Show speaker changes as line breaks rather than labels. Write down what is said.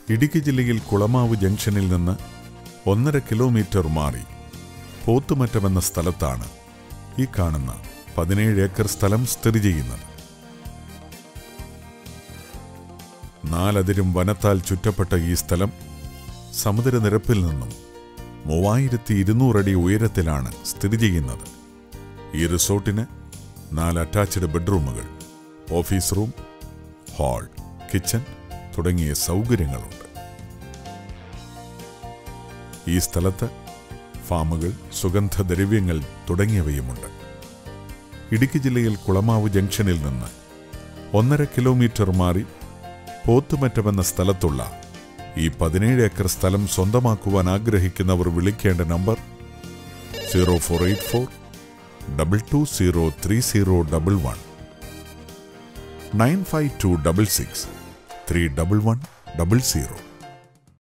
ഇടുക്കി ജില്ലയിൽ കുളമാവ് ജംഗ്ഷനിൽ നിന്ന് ഒന്നര കിലോമീറ്റർ മാറി പോത്തുമറ്റമെന്ന സ്ഥലത്താണ് ഈ കാണുന്ന പതിനേഴ് ഏക്കർ സ്ഥലം സ്ഥിതി ചെയ്യുന്നത് നാലതിരും വനത്താൽ ചുറ്റപ്പെട്ട ഈ സ്ഥലം സമുദ്രനിരപ്പിൽ നിന്നും മൂവായിരത്തി ഇരുന്നൂറടി ഉയരത്തിലാണ് സ്ഥിതി ചെയ്യുന്നത് ഈ റിസോർട്ടിന് നാല് അറ്റാച്ച്ഡ് ബെഡ്റൂമുകൾ ഓഫീസ് റൂം ഹാൾ കിച്ചൺ തുടങ്ങിയ സൗകര്യങ്ങളുണ്ട് ഈ സ്ഥലത്ത് ഫാമുകൾ സുഗന്ധദ്രവ്യങ്ങൾ തുടങ്ങിയവയുമുണ്ട് ഇടുക്കി ജില്ലയിൽ കുളമാവ് ജംഗ്ഷനിൽ നിന്ന് ഒന്നര കിലോമീറ്റർ മാറി പോത്തുമറ്റമെന്ന സ്ഥലത്തുള്ള ഈ പതിനേഴ് ഏക്കർ സ്ഥലം സ്വന്തമാക്കുവാൻ ആഗ്രഹിക്കുന്നവർ വിളിക്കേണ്ട number zero four eight four double two zero three zero double one nine five two double six three double one double zero